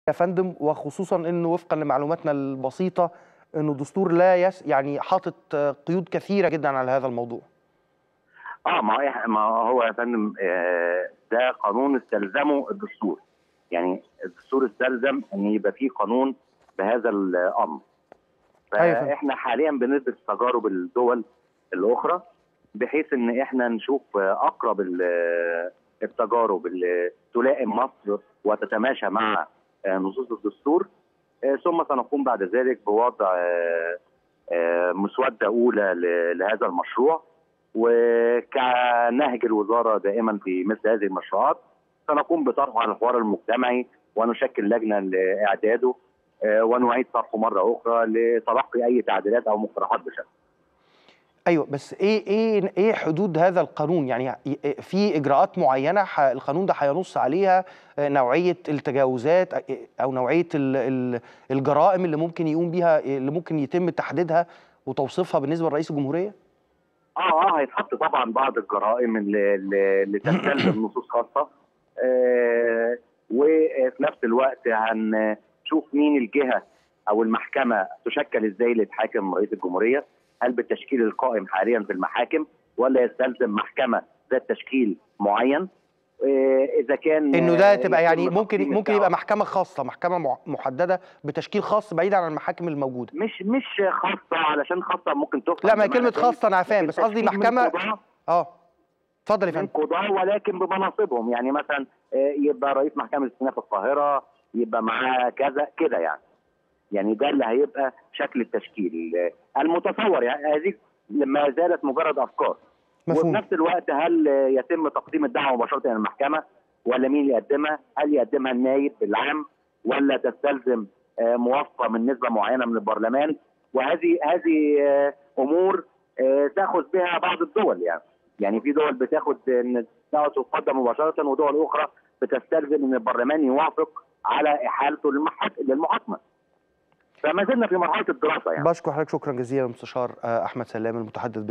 يا فندم وخصوصا انه وفقا لمعلوماتنا البسيطه انه الدستور لا يس يعني حاطط قيود كثيره جدا على هذا الموضوع اه ما هو ما هو يا فندم آه، ده قانون استلزمه الدستور يعني الدستور استلزم ان يبقى فيه قانون بهذا الامر أيوة فندم. فاحنا حاليا بندرس تجارب الدول الاخرى بحيث ان احنا نشوف آه، اقرب ال- التجارب اللي تلائم مصر وتتماشى مع آه، نصوص الدستور آه، ثم سنقوم بعد ذلك بوضع آه، آه، مسوده اولى ل- لهذا المشروع وكنهج الوزاره دائما في مثل هذه المشروعات سنقوم بطرحه على الحوار المجتمعي ونشكل لجنه لاعداده آه، ونعيد طرحه مره اخرى لتلقي اي تعديلات او مقترحات بشكل ايوه بس ايه ايه ايه حدود هذا القانون يعني في اجراءات معينه ح- القانون ده هينص عليها آه، نوعيه التجاوزات آه، او نوعيه ال- ال- الجرائم اللي ممكن يقوم بيها اللي ممكن يتم تحديدها وتوصيفها بالنسبه لرئيس الجمهوريه اه اه هيتحط طبعا بعض الجرائم اللي, اللي اللي تستلزم نصوص خاصه آه وفي نفس الوقت هنشوف مين الجهه او المحكمه تشكل ازاي لتحاكم رئيس الجمهوريه هل بالتشكيل القائم حاليا في المحاكم ولا يستلزم محكمه ذات تشكيل معين آه اذا كان انه ده آه، تبقى يعني يتم ممكن تقديم ممكن الدعوة. يبقى محكمه خاصه محكمه مع- محدده بتشكيل خاص بعيدا عن المحاكم الموجوده مش مش خاصه علشان خاصه ممكن تفهم لا ما هي بمعنى كلمه تاني. خاصه انا فاهم بس قصدي تشكيل من محكمه قضاة اه اتفضل يا من فندم قضاة ولكن بمناصبهم يعني مثلا آه، يبقى رئيس محكمة استئناف القاهرة يبقى معاه كذا كده يعني يعني ده اللي هيبقى شكل التشكيل آه، المتصور يعني هذه ما زالت مجرد أفكار وفي مفهوم نفس الوقت هل آه، يتم تقديم الدعوة مباشرة إلى المحكمة ولا مين اللي يقدمها هل يقدمها النائب العام ولا تستلزم آه، موافقة من نسبة معينة من البرلمان وهذه هذه آه، أمور آه، تأخذ بها بعض الدول يعني يعني في دول بتاخد ان الدعوه تقدم مباشره ودول اخرى بتستلزم ان البرلمان يوافق على احالته للمحك... للمحاكمه. فما زلنا في مرحله الدراسه يعني. بشكر حضرتك شكرا جزيلا المستشار آه، احمد سلام المتحدث